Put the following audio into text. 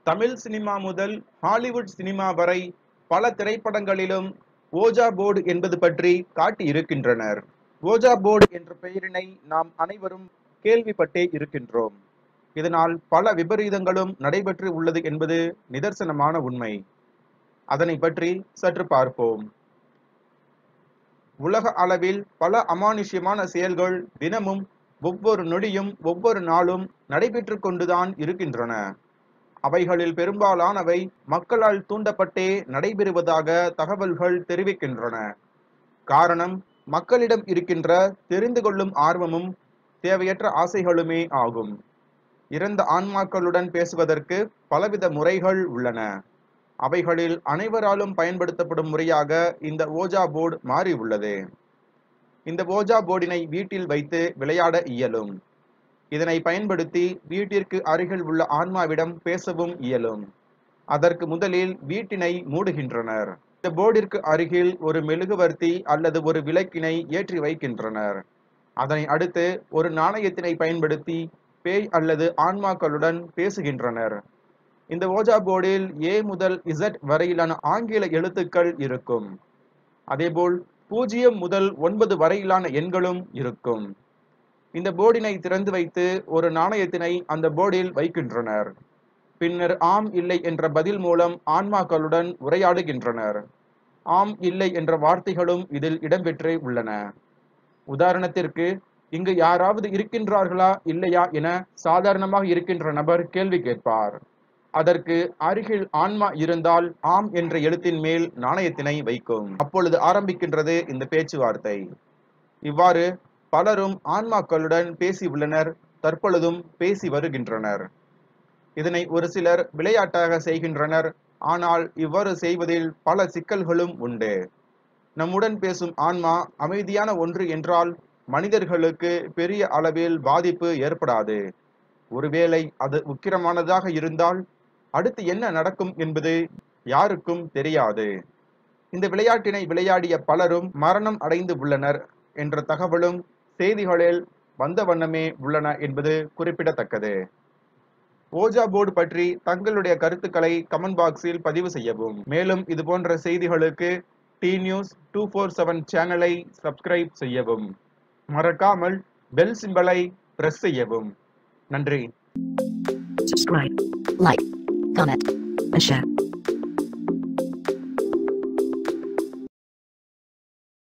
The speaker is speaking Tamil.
தமிழ் சினிமா முதல் ஹாலிவுட் சினிமா வரை பல திரைப்படங்களிலும் ஓஜா போர்டு என்பது பற்றி காட்டி இருக்கின்றனர் ஓஜா போர்டு என்ற பெயரினை நாம் அனைவரும் கேள்விப்பட்டே இருக்கின்றோம் இதனால் பல விபரீதங்களும் நடைபெற்று உள்ளது என்பது நிதர்சனமான உண்மை அதனை பற்றி சற்று பார்ப்போம் உலக அளவில் பல அமானுஷ்யமான செயல்கள் தினமும் ஒவ்வொரு நொடியும் ஒவ்வொரு நாளும் நடைபெற்று கொண்டுதான் இருக்கின்றன அவைகளில் பெரும்பாலானவை மக்களால் தூண்டப்பட்டே நடைபெறுவதாக தகவல்கள் தெரிவிக்கின்றன காரணம் மக்களிடம் இருக்கின்ற தெரிந்து கொள்ளும் ஆர்வமும் தேவையற்ற ஆசைகளுமே ஆகும் இறந்த ஆன்மாக்களுடன் பேசுவதற்கு பலவித முறைகள் உள்ளன அவைகளில் அனைவராலும் பயன்படுத்தப்படும் முறையாக இந்த ஓஜா போர்டு மாறி உள்ளது இந்த ஓஜா போர்டினை வீட்டில் வைத்து விளையாட இயலும் இதனை பயன்படுத்தி வீட்டிற்கு அருகில் உள்ள ஆன்மாவிடம் பேசவும் இயலும் அதற்கு முதலில் வீட்டினை மூடுகின்றனர் இந்த போர்டிற்கு அருகில் ஒரு மெழுகுவர்த்தி அல்லது ஒரு விளக்கினை ஏற்றி வைக்கின்றனர் அதனை அடுத்து ஒரு நாணயத்தினை பயன்படுத்தி பேய் அல்லது ஆன்மாக்களுடன் பேசுகின்றனர் இந்த ஓஜா போர்டில் ஏ முதல் இசட் வரையிலான ஆங்கில எழுத்துக்கள் இருக்கும் அதேபோல் பூஜ்ஜியம் முதல் ஒன்பது வரையிலான எண்களும் இருக்கும் இந்த போர்டினை திறந்து வைத்து ஒரு நாணயத்தினை அந்த போர்டில் வைக்கின்றனர் பின்னர் ஆம் இல்லை என்ற பதில் மூலம் ஆன்மாக்களுடன் உரையாடுகின்றனர் ஆம் இல்லை என்ற வார்த்தைகளும் இதில் இடம்பெற்றே உள்ளன உதாரணத்திற்கு இங்கு யாராவது இருக்கின்றார்களா இல்லையா என சாதாரணமாக இருக்கின்ற நபர் கேள்வி கேட்பார் அதற்கு அருகில் ஆன்மா இருந்தால் ஆம் என்ற எழுத்தின் மேல் நாணயத்தினை வைக்கும் அப்பொழுது ஆரம்பிக்கின்றது இந்த பேச்சுவார்த்தை இவ்வாறு பலரும் ஆன்மாக்களுடன் பேசி உள்ளனர் தற்பொழுதும் பேசி வருகின்றனர் இதனை ஒரு சிலர் விளையாட்டாக செய்கின்றனர் ஆனால் இவ்வாறு செய்வதில் பல சிக்கல்களும் உண்டு நம்முடன் பேசும் ஆன்மா அமைதியான ஒன்று என்றால் மனிதர்களுக்கு பெரிய அளவில் பாதிப்பு ஏற்படாது ஒருவேளை அது உக்கிரமானதாக இருந்தால் அடுத்து என்ன நடக்கும் என்பது யாருக்கும் தெரியாது இந்த விளையாட்டினை விளையாடிய பலரும் மரணம் அடைந்து உள்ளனர் என்ற தகவலும் செய்திகளில் வந்த வண்ணமே உள்ளன என்பது குறிப்பிடத்தக்கது ஓஜா போர்டு பற்றி தங்களுடைய கருத்துக்களை கமெண்ட் பாக்ஸில் பதிவு செய்யவும் மேலும் இது போன்ற செய்திகளுக்கு T news two four seven சேனலை சப்ஸ்கிரைப் செய்யவும் மறக்காமல் பெல் சிம்பலை பிரஸ் செய்யவும் நன்றி subscribe, like, comment, and share.